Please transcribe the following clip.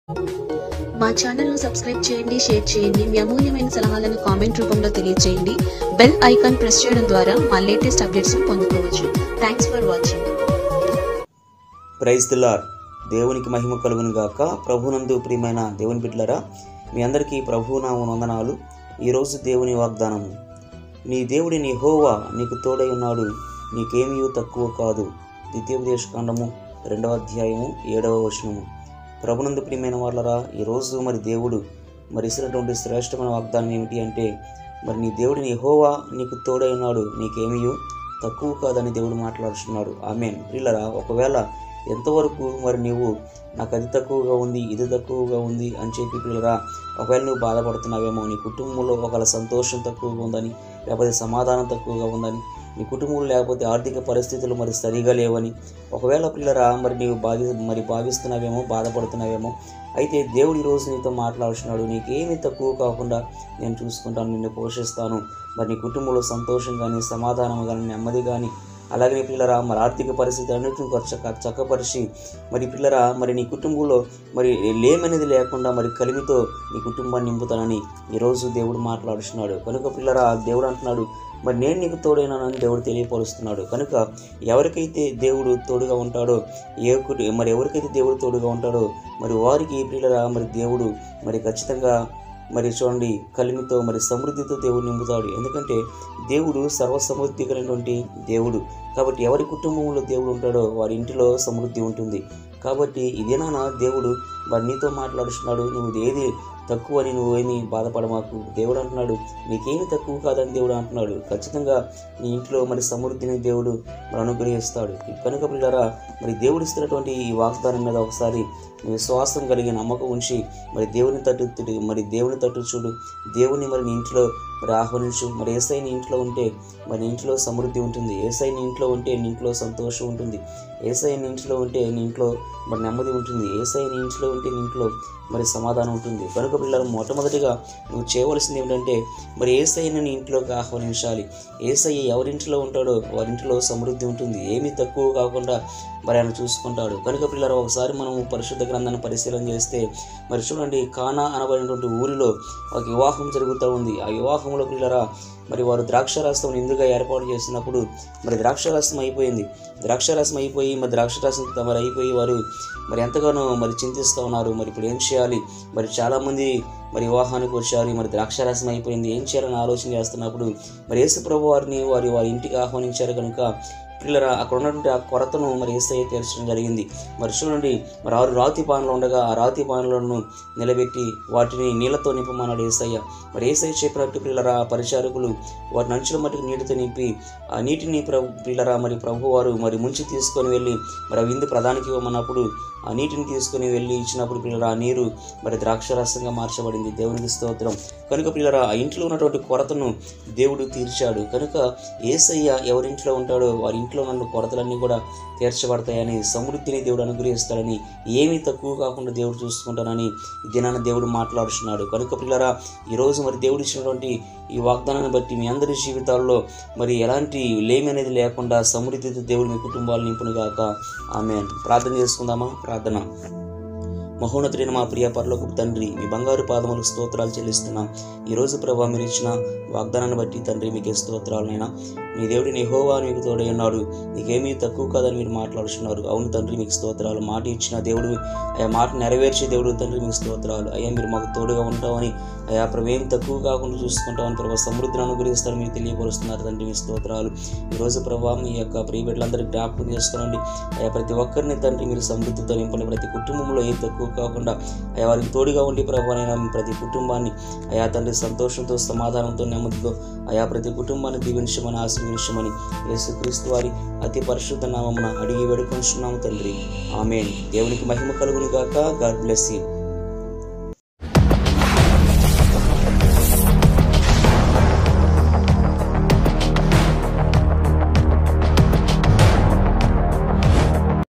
మా ఛానల్ను సబ్స్క్రైబ్ చేయండి షేర్ చేయండి మీ అమూల్యమైన సలహాలను కామెంట్ రూపంలో తెలియజేయండి బెల్ ఐకాన్ ప్రెస్ చేయడం ద్వారా మా లేటెస్ట్ అప్డేట్స్ పొందుకోవచ్చు thanks for watching praise the lord దేవునికి మహిమ కలుగును గాక ప్రభునందు ప్రియమైన దేవుని బిడ్డలరా మీ అందరికీ ప్రభునామ వందనాలు ఈరోజు దేవుని వాగ్దానము నీ దేవుడి నీ హోవా నీకు తోడై ఉన్నాడు నీకేమీ తక్కువ కాదు ద్వితీయోపదేశకాండము రెండవ అధ్యాయము ఏడవ వచనము ప్రభునందు ప్రియమైన వాళ్ళరా ఈరోజు మరి దేవుడు మరి ఇచ్చినటువంటి శ్రేష్టమైన వాగ్దానం ఏమిటి అంటే మరి నీ దేవుడి నీ హోవా నీకు తోడై ఉన్నాడు నీకేమీ తక్కువ కాదని దేవుడు మాట్లాడుతున్నాడు ఆమెన్ పిల్లరా ఒకవేళ ఎంతవరకు మరి నీవు నాకు అది తక్కువగా ఉంది ఇది తక్కువగా ఉంది అని చెప్పి పిల్లరా ఒకవేళ నువ్వు బాధపడుతున్నావేమో నీ కుటుంబంలో ఒకవేళ సంతోషం తక్కువగా ఉందని లేకపోతే సమాధానం తక్కువగా ఉందని నీ కుటుంబంలో లేకపోతే ఆర్థిక పరిస్థితులు మరి సరిగా లేవని ఒకవేళ పిల్లరా మరి నీవు బాధి మరి భావిస్తున్నావేమో బాధపడుతున్నావేమో అయితే దేవుడు ఈరోజు నీతో మాట్లాడుతున్నాడు నీకేమీ తక్కువ కాకుండా నేను చూసుకుంటాను నిన్ను పోషిస్తాను మరి నీ కుటుంబంలో సంతోషం కానీ సమాధానం కానీ నెమ్మది కానీ అలాగే పిల్లరా మరి ఆర్థిక పరిస్థితి అన్నింటిని చక్క చక్కపరిచి మరి పిల్లరా మరి నీ కుటుంబంలో మరి లేమనేది లేకుండా మరి కలిమితో నీ కుటుంబాన్ని నింపుతానని ఈరోజు దేవుడు మాట్లాడుతున్నాడు కనుక పిల్లరా దేవుడు అంటున్నాడు మరి నేను నీకు తోడైనానని దేవుడు తెలియపరుస్తున్నాడు కనుక ఎవరికైతే దేవుడు తోడుగా ఉంటాడో ఏ కుటి- మరి ఎవరికైతే దేవుడు తోడుగా ఉంటాడో మరి వారికి పిల్లరా మరి దేవుడు మరి ఖచ్చితంగా మరి చూడండి కలిమితో మరి సమృద్ధితో దేవుడు నింపుతాడు ఎందుకంటే దేవుడు సర్వసమృద్ధి కలిగినటువంటి దేవుడు కాబట్టి ఎవరి కుటుంబంలో దేవుడు ఉంటాడో వారి ఇంటిలో సమృద్ధి ఉంటుంది కాబట్టి ఇదేనా దేవుడు మరి నీతో మాట్లాడుతున్నాడు నువ్వు ఏది తక్కువ అని నువ్వేమీ బాధపడమాకు దేవుడు అంటున్నాడు నీకేమి తక్కువ కాదని దేవుడు అంటున్నాడు ఖచ్చితంగా నీ ఇంట్లో మరి సమృద్ధిని దేవుడు మరి అనుగ్రహిస్తాడు కనుక పిల్లరా మరి దేవుడు ఇస్తున్నటువంటి ఈ వాగ్దానం మీద ఒకసారి నీ విశ్వాసం కలిగి నమ్మకం ఉంచి మరి దేవుని తట్టు తిరిగి మరి దేవుని తట్టు చూడు దేవుని మరి నీ ఇంట్లో మరి ఆహ్వానించు మరి ఏసై నీ ఇంట్లో ఉంటే మరి నీ ఇంట్లో సమృద్ధి ఉంటుంది ఏసై నీ ఇంట్లో ఉంటే నీ ఇంట్లో సంతోషం ఉంటుంది ఏసై నీ ఇంట్లో ఉంటే నీ ఇంట్లో మరి నెమ్మది ఉంటుంది ఏసై నీ ఇంట్లో ఉంటే నీ ఇంట్లో మరి సమాధానం ఉంటుంది కనుక పిల్లలు మొట్టమొదటిగా నువ్వు చేయవలసింది ఏమిటంటే మరి ఏసైని నీ ఇంట్లోకి ఆహ్వానించాలి ఏసై ఎవరింట్లో ఉంటాడో వారింట్లో సమృద్ధి ఉంటుంది ఏమీ తక్కువ కాకుండా మరి ఆయన చూసుకుంటాడు కనుక పిల్లలు ఒకసారి మనం పరిశుద్ధ గ్రంథాన్ని పరిశీలన చేస్తే మరి చూడండి కానా అనబడినటువంటి ఊరిలో ఒక వివాహం జరుగుతూ ఉంది ఆ వివాహంలో పిల్లరా మరి వారు ద్రాక్షారసం ఎందుగా ఏర్పాటు చేసినప్పుడు మరి ద్రాక్షారసం అయిపోయింది ద్రాక్షారసం అయిపోయి మరి ద్రాక్షారసం మరి అయిపోయి వారు మరి ఎంతగానో మరి చింతిస్తూ ఉన్నారు మరి ఇప్పుడు ఏం చేయాలి మరి చాలామంది మరి వివాహానికి వచ్చారు మరి ద్రాక్షారసం అయిపోయింది ఏం చేయాలని ఆలోచన చేస్తున్నప్పుడు మరి యేసు ప్రభు వారిని వారి వారి ఇంటికి ఆహ్వానించారు కనుక పిల్లల అక్కడ ఉన్నటువంటి ఆ కొరతను మరి ఏసయ్య తీర్చడం జరిగింది మరి చూడండి మరి ఆరు రాతి పానులు ఉండగా ఆ రాతి పానులను నిలబెట్టి వాటిని నీళ్లతో నింపమన్నాడు ఏసయ్య మరి ఏసయ్య చెప్పినట్టు పిల్లరా ఆ పరిచారకులు వాటిని అంచుల మట్టుకు నీటితో నింపి ఆ నీటిని ప్రభు పిల్లరా మరి ప్రభు వారు మరి ముంచి తీసుకొని వెళ్ళి మరి ఆ విందు ప్రధానికి ఇవ్వమన్నప్పుడు ఆ నీటిని తీసుకొని వెళ్ళి ఇచ్చినప్పుడు పిల్లరా ఆ నీరు మరి ద్రాక్షరసంగా మార్చబడింది దేవునికి స్తోత్రం కనుక పిల్లరా ఆ ఇంట్లో ఉన్నటువంటి కొరతను దేవుడు తీర్చాడు కనుక ఏసయ్య ఎవరింట్లో ఉంటాడో వారి ఇంట్లో ఉన్న కొరతలన్నీ కూడా తీర్చబడతాయని సమృద్ధిని దేవుడు అనుగ్రహిస్తాడని ఏమీ తక్కువ కాకుండా దేవుడు చూసుకుంటానని ఈ దినాన దేవుడు మాట్లాడుతున్నాడు కనుక పిల్లరా ఈరోజు మరి దేవుడు ఇచ్చినటువంటి ఈ వాగ్దానాన్ని బట్టి మీ అందరి జీవితాల్లో మరి ఎలాంటి లేమి అనేది లేకుండా సమృద్ధితో దేవుడు మీ కుటుంబాలు నింపును గాక ఆమె ప్రార్థన చేసుకుందామా ప్రార్థన మహోన్నతుడైన మా ప్రియ పరలోకపు తండ్రి మీ బంగారు పాదములకు స్తోత్రాలు చెల్లిస్తున్నాం ఈరోజు ప్రభావ మీరు ఇచ్చిన వాగ్దానాన్ని బట్టి తండ్రి మీకే స్తోత్రాలనైనా మీ దేవుడి నీ హోవా మీకు తోడై ఉన్నాడు నీకేమీ తక్కువ కాదని మీరు మాట్లాడుతున్నారు అవును తండ్రి మీకు స్తోత్రాలు మాట ఇచ్చిన దేవుడు అయ్యా మాట నెరవేర్చే దేవుడు తండ్రి మీకు స్తోత్రాలు అయ్యా మీరు మాకు తోడుగా ఉంటామని అయ్యా ప్రభేం తక్కువ కాకుండా చూసుకుంటామని ప్రభావ సమృద్ధిని అనుగ్రహిస్తారని మీరు తెలియపరుస్తున్నారు తండ్రి మీ స్తోత్రాలు ఈరోజు ప్రభావ మీ యొక్క ప్రియ బిడ్డలందరికీ జ్ఞాపకం చేసుకోండి అయ్యా ప్రతి ఒక్కరిని తండ్రి మీరు సమృద్ధితో నింపండి ప్రతి కుటుంబంలో ఏ తక్కువ కాకుండా అయ్యా వారికి తోడుగా ఉండి ప్రభావైనా ప్రతి కుటుంబాన్ని అయా తండ్రి సంతోషంతో సమాధానంతో నెమ్మదితో అయా ప్రతి కుటుంబాన్ని దీవించమని ఆశీర్వించమని యేసుక్రీస్తు వారి అతి పరిశుద్ధ నామమున అడిగి వేడుకొంచున్నాము తండ్రి ఆమెన్ దేవునికి మహిమ కలుగును గాక గాడ్ బ్లెస్ యూ